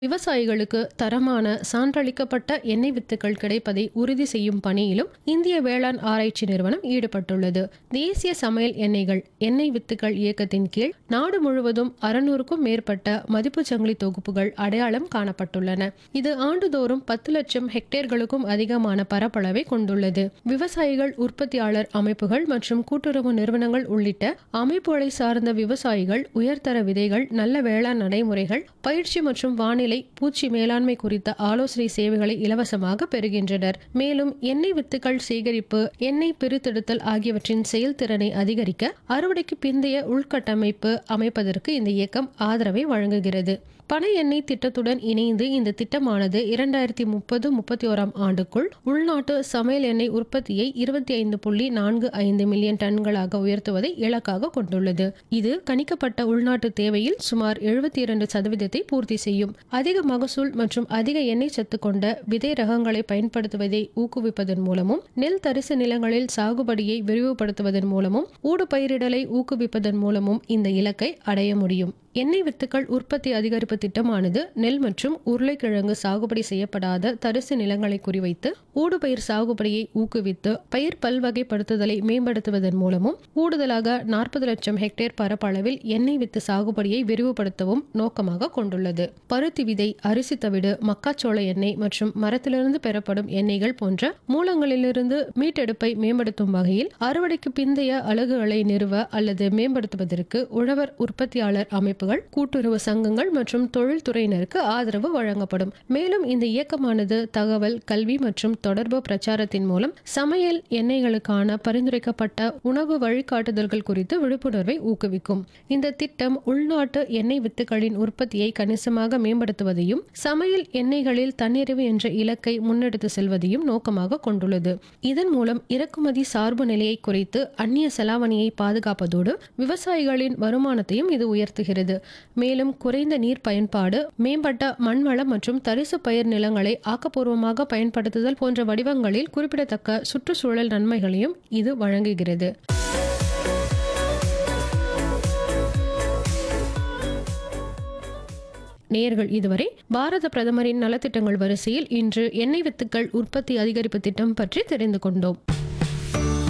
விவசாயிகளுக்கு தரமான சான்றளிக்கப்பட்ட எண்ணெய் வித்துக்கள் கிடைப்பதை உறுதி செய்யும் பணியிலும் இந்திய வேளாண் ஆராய்ச்சி நிறுவனம் ஈடுபட்டுள்ளது தேசிய சமையல் எண்ணெய்கள் எண்ணெய் வித்துக்கள் இயக்கத்தின் கீழ் நாடு முழுவதும் அறுநூறுக்கும் மேற்பட்ட மதிப்பு சங்கிலி தொகுப்புகள் அடையாளம் காணப்பட்டுள்ளன இது ஆண்டுதோறும் பத்து லட்சம் ஹெக்டேர்களுக்கும் அதிகமான பரப்பளவை கொண்டுள்ளது விவசாயிகள் உற்பத்தியாளர் அமைப்புகள் மற்றும் கூட்டுறவு நிறுவனங்கள் உள்ளிட்ட அமைப்புகளை சார்ந்த விவசாயிகள் உயர்தர விதைகள் நல்ல வேளாண் நடைமுறைகள் பயிற்சி மற்றும் வானிலை பூச்சி மேலாண்மை குறித்த ஆலோசனை சேவைகளை இலவசமாக பெறுகின்றனர் மேலும் எண்ணெய் வித்துக்கள் சேகரிப்பு எண்ணெய் பிரித்தெடுத்தல் ஆகியவற்றின் செயல்திறனை அதிகரிக்க அறுவடைக்கு பிந்தைய உள்கட்டமைப்பு அமைப்பதற்கு இந்த இயக்கம் ஆதரவை வழங்குகிறது பனை எண்ணெய் திட்டத்துடன் இணைந்து இந்த திட்டமானது இரண்டாயிரத்தி முப்பது முப்பத்தி ஓராம் ஆண்டுக்குள் உள்நாட்டு சமையல் எண்ணெய் உற்பத்தியை இருபத்தி ஐந்து புள்ளி நான்கு ஐந்து மில்லியன் டன்களாக உயர்த்துவதை இலக்காக கொண்டுள்ளது இது கணிக்கப்பட்ட உள்நாட்டு தேவையில் சுமார் எழுபத்தி இரண்டு சதவீதத்தை பூர்த்தி செய்யும் அதிக மகசூல் மற்றும் அதிக எண்ணெய் சத்து கொண்ட விதை ரகங்களை பயன்படுத்துவதை ஊக்குவிப்பதன் மூலமும் நெல் தரிசு நிலங்களில் சாகுபடியை விரிவுபடுத்துவதன் மூலமும் ஊடு பயிரிடலை ஊக்குவிப்பதன் மூலமும் இந்த இலக்கை அடைய முடியும் எண்ணெய் வித்துக்கள் உற்பத்தி அதிகரிப்பு திட்டமானது நெல் மற்றும் உருளைக்கிழங்கு சாகுபடி செய்யப்படாத தரிசு நிலங்களை குறிவைத்து ஊடுபயிர் சாகுபடியை ஊக்குவித்து பயிர் பல்வகைப்படுத்துதலை மேம்படுத்துவதன் மூலமும் கூடுதலாக நாற்பது லட்சம் ஹெக்டேர் பரப்பளவில் எண்ணெய் வித்து சாகுபடியை விரிவுபடுத்தவும் நோக்கமாக கொண்டுள்ளது பருத்தி விதை அரிசி தவிடு மக்காச்சோள எண்ணெய் மற்றும் மரத்திலிருந்து பெறப்படும் எண்ணெய்கள் போன்ற மூலங்களிலிருந்து மீட்டெடுப்பை மேம்படுத்தும் வகையில் அறுவடைக்கு பிந்தைய அலகுகளை நிறுவ அல்லது மேம்படுத்துவதற்கு உழவர் உற்பத்தியாளர் அமைப்புகள் கூட்டுறவு சங்கங்கள் மற்றும் தொழில்துறையினருக்கு ஆதரவு வழங்கப்படும் மேலும் இந்த இயக்கமானது தகவல் கல்வி மற்றும் தொடர்பு பிரச்சாரத்தின் மூலம் சமையல் எண்ணெய்களுக்கான பரிந்துரைக்கப்பட்ட உணவு வழிகாட்டுதல்கள் குறித்து விழிப்புணர்வை ஊக்குவிக்கும் இந்த திட்டம் உள்நாட்டு எண்ணெய் வித்துக்களின் உற்பத்தியை கணிசமாக மேம்படுத்துவதையும் சமையல் எண்ணெய்களில் தன்னிறைவு என்ற இலக்கை முன்னெடுத்து செல்வதையும் நோக்கமாக கொண்டுள்ளது இதன் மூலம் இறக்குமதி சார்பு நிலையை குறைத்து அந்நிய செலாவணியை பாதுகாப்பதோடு விவசாயிகளின் வருமானத்தையும் இது உயர்த்துகிறது மேலும் குறைந்த நீர் பயன்பாடு மேம்பட்ட மண்வளம் மற்றும் தரிசு பயிர் நிலங்களை ஆக்கப்பூர்வமாக பயன்படுத்துதல் போன்ற வடிவங்களில் குறிப்பிடத்தக்க சுற்றுச்சூழல் நன்மைகளையும் இது வழங்குகிறது நேயர்கள் இதுவரை பாரத பிரதமரின் நலத்திட்டங்கள் வரிசையில் இன்று எண்ணெய் வித்துக்கள் உற்பத்தி அதிகரிப்பு திட்டம் பற்றி தெரிந்து கொண்டோம்